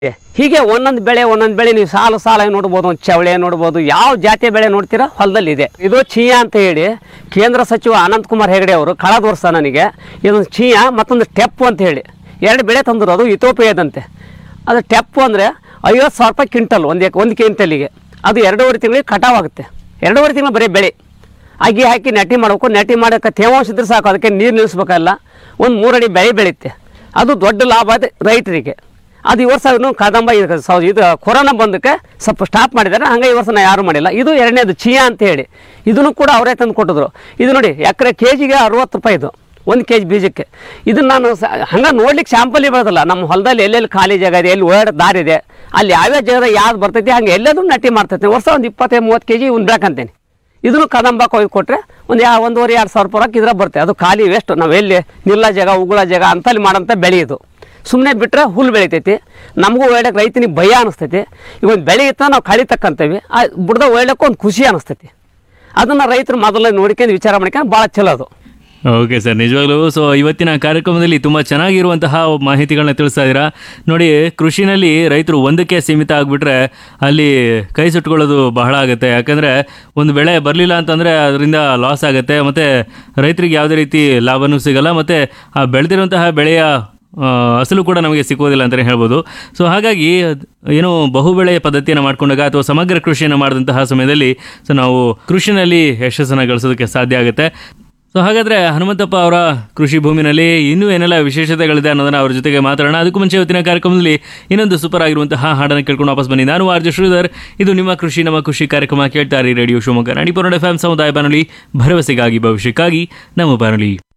ಹೀಗೆ ಒಂದೊಂದು ಬೆಳೆ ಒಂದೊಂದು ಬೆಳೆ ನೀವು ಸಾಲು ಸಾಲಾಗಿ ನೋಡ್ಬೋದು ಒಂದು ಚವಳೆ ನೋಡ್ಬೋದು ಯಾವ ಜಾತಿಯ ಬೆಳೆ ನೋಡ್ತೀರಾ ಹೊಲದಲ್ಲಿ ಇದೆ ಇದು ಚೀಯಾ ಅಂತ ಹೇಳಿ ಕೇಂದ್ರ ಸಚಿವ ಅನಂತ್ ಕುಮಾರ್ ಹೆಗಡೆ ಅವರು ಕಳೆದ ವರ್ಷ ನನಗೆ ಇದೊಂದು ಚೀಯಾ ಮತ್ತೊಂದು ಟೆಪ್ಪು ಅಂತ ಹೇಳಿ ಎರಡು ಬೆಳೆ ತಂದರು ಅದು ಇಥೋಪಿಯಾದಂತೆ ಅದು ಟೆಪ್ಪು ಅಂದರೆ ಐವತ್ತು ಸಾವಿರ ರೂಪಾಯಿ ಕ್ವಿಂಟಲ್ ಒಂದು ಎಕ್ ಒಂದು ಕ್ವಿಂಟಲಿಗೆ ಅದು ಎರಡೂವರೆ ತಿಂಗಳಿಗೆ ಕಟಾವಾಗುತ್ತೆ ಎರಡೂವರೆ ತಿಂಗಳು ಬರೀ ಬೆಳೆ ಅಗಿ ಹಾಕಿ ನೆಟ್ಟಿ ಮಾಡಬೇಕು ನೆಟ್ಟಿ ಮಾಡೋಕೆ ತೇವಾಂಶ ಇದ್ರೆ ಸಾಕು ಅದಕ್ಕೆ ನೀರು ನಿಲ್ಲಿಸ್ಬೇಕಲ್ಲ ಒಂದು ಮೂರಡಿ ಬೆಳೆ ಬೆಳೆಯುತ್ತೆ ಅದು ದೊಡ್ಡ ಲಾಭ ಅದು ರೈತರಿಗೆ ಅದು ಈ ವರ್ಷ ಇನ್ನೂ ಕದಂಬ ಇದು ಸೌ- ಇದು ಕೊರೋನಾ ಬಂದಕ್ಕೆ ಸ್ವಲ್ಪ ಸ್ಟಾಪ್ ಮಾಡಿದ್ದಾರೆ ಹಂಗೆ ಈ ವರ್ಷ ನಾ ಯಾರು ಮಾಡಿಲ್ಲ ಇದು ಎರಡನೇದು ಚಿಯಾ ಅಂತ ಹೇಳಿ ಇದನ್ನು ಕೂಡ ಅವರೇ ತಂದು ಕೊಟ್ಟಿದ್ರು ಇದು ನೋಡಿ ಎಕರೆ ಕೆ ಜಿಗೆ ಅರುವತ್ತು ರೂಪಾಯಿ ಇದು ಒಂದು ಕೆ ಜಿ ಬೀಜಕ್ಕೆ ಇದನ್ನು ನಾನು ಸ- ಹಂಗೆ ನೋಡ್ಲಿಕ್ಕೆ ಸ್ಯಾಂಪಲ್ ಬೆಳೆದಲ್ಲ ನಮ್ಮ ಹೊಲದಲ್ಲಿ ಎಲ್ಲೆಲ್ಲಿ ಖಾಲಿ ಜಾಗ ಇದೆ ಎಲ್ಲಿ ಓಡಾಡ ದಾರಿ ಇದೆ ಅಲ್ಲಿ ಯಾವ್ಯಾವ ಜಾಗದಾಗ ಯಾವ್ದು ಬರ್ತೈತಿ ಹಂಗೆ ಎಲ್ಲದೂ ನಟ್ಟಿ ಮಾಡ್ತೈತೆ ವರ್ಷ ಒಂದು ಇಪ್ಪತ್ತೈದು ಮೂವತ್ತು ಕೆ ಜಿ ಇವ್ನು ಬೆಳ್ಕಂತೇನೆ ಇದನ್ನು ಕದಂಬ ಕೊಯ್ದು ಕೊಟ್ಟರೆ ಒಂದು ಯಾ ಒಂದೂವರೆ ಎರಡು ಸಾವಿರ ರೂಪಾಯಿ ಇದ್ರ ಬರುತ್ತೆ ಅದು ಖಾಲಿ ವೇಸ್ಟ್ ನಾವು ಎಲ್ಲಿ ನಿಲ್ಲ ಜಾಗ ಉಗುಳ ಜಾಗ ಅಂತಲ್ಲಿ ಮಾಡೋಂಥ ಬೆಳೆ ಇದು ಸುಮ್ಮನೆ ಬಿಟ್ಟರೆ ಹುಲ್ಲು ಬೆಳಿತೈತಿ ನಮಗೂ ಒಳ್ಳೆಗೆ ರೈತನಿಗೆ ಭಯ ಅನಿಸ್ತೈತಿ ಈಗ ಒಂದು ಬೆಳೆ ಇತ್ತ ನಾವು ಕಳಿ ತಕ್ಕಂತೀವಿ ಆ ಬುಡ್ದ ಒಳ್ಳೆಕ್ಕೆ ಒಂದು ಖುಷಿ ಅನಿಸ್ತೈತಿ ಅದನ್ನು ರೈತರು ಮೊದಲೇ ನೋಡ್ಕೊಂಡು ವಿಚಾರ ಮಾಡ್ಕೊಂಡು ಭಾಳ ಚಲೋ ಅದು ಓಕೆ ಸರ್ ನಿಜವಾಗ್ಲೂ ಸೊ ಇವತ್ತಿನ ಕಾರ್ಯಕ್ರಮದಲ್ಲಿ ತುಂಬ ಚೆನ್ನಾಗಿರುವಂತಹ ಮಾಹಿತಿಗಳನ್ನ ತಿಳಿಸ್ತಾ ಇದ್ದೀರಾ ನೋಡಿ ಕೃಷಿನಲ್ಲಿ ರೈತರು ಒಂದಕ್ಕೆ ಸೀಮಿತ ಆಗಿಬಿಟ್ರೆ ಅಲ್ಲಿ ಕೈ ಸುಟ್ಕೊಳ್ಳೋದು ಬಹಳ ಆಗುತ್ತೆ ಯಾಕಂದರೆ ಒಂದು ಬೆಳೆ ಬರಲಿಲ್ಲ ಅಂತಂದರೆ ಅದರಿಂದ ಲಾಸ್ ಆಗುತ್ತೆ ಮತ್ತು ರೈತರಿಗೆ ಯಾವುದೇ ರೀತಿ ಲಾಭನೂ ಸಿಗಲ್ಲ ಮತ್ತು ಆ ಬೆಳೆದಿರುವಂತಹ ಬೆಳೆಯ ಆ, ಅಸಲು ಕೂಡ ನಮಗೆ ಸಿಕ್ಕೋದಿಲ್ಲ ಅಂತಲೇ ಹೇಳ್ಬೋದು ಸೊ ಹಾಗಾಗಿ ಅದ್- ಏನು ಬಹುಬೆಳೆ ಪದ್ಧತಿಯನ್ನು ಮಾಡ್ಕೊಂಡಾಗ ಅಥವಾ ಸಮಗ್ರ ಕೃಷಿಯನ್ನು ಮಾಡಿದಂತಹ ಸಮಯದಲ್ಲಿ ಸೊ ನಾವು ಕೃಷಿನಲ್ಲಿ ಯಶಸ್ಸನ್ನು ಗಳಿಸೋದಕ್ಕೆ ಸಾಧ್ಯ ಆಗುತ್ತೆ ಸೊ ಹಾಗಾದ್ರೆ ಹನುಮಂತಪ್ಪ ಅವರ ಕೃಷಿ ಭೂಮಿನಲ್ಲಿ ಇನ್ನೂ ಏನೆಲ್ಲ ವಿಶೇಷತೆಗಳಿದೆ ಅನ್ನೋದನ್ನ ಅವ್ರ ಜೊತೆಗೆ ಮಾತಾಡೋಣ ಅದಕ್ಕೂ ಮುಂಚೆ ಇವತ್ತಿನ ಕಾರ್ಯಕ್ರಮದಲ್ಲಿ ಇನ್ನೊಂದು ಸೂಪರ್ ಆಗಿರುವಂತಹ ಹಾಡನ್ನು ಕೇಳ್ಕೊಂಡು ವಾಪಸ್ ಬನ್ನಿ ನಾನು ಆರ್ಜೆ ಶ್ರೀಧರ್ ಇದು ನಿಮ್ಮ ಕೃಷಿ ನಮ್ಮ ಕೃಷಿ ಕಾರ್ಯಕ್ರಮ ಕೇಳ್ತಾರೆ ರೇಡಿಯೋ ಶಿವಮೊಗ್ಗ ನಾಡಿಪುರ ಎಫ್ ಎಂ ಸಮುದಾಯ ಬಾನುಲಿ ಭರವಸೆಗಾಗಿ ಭವಿಷ್ಯಕ್ಕಾಗಿ ನಮ್ಮ ಬಾನುಲಿ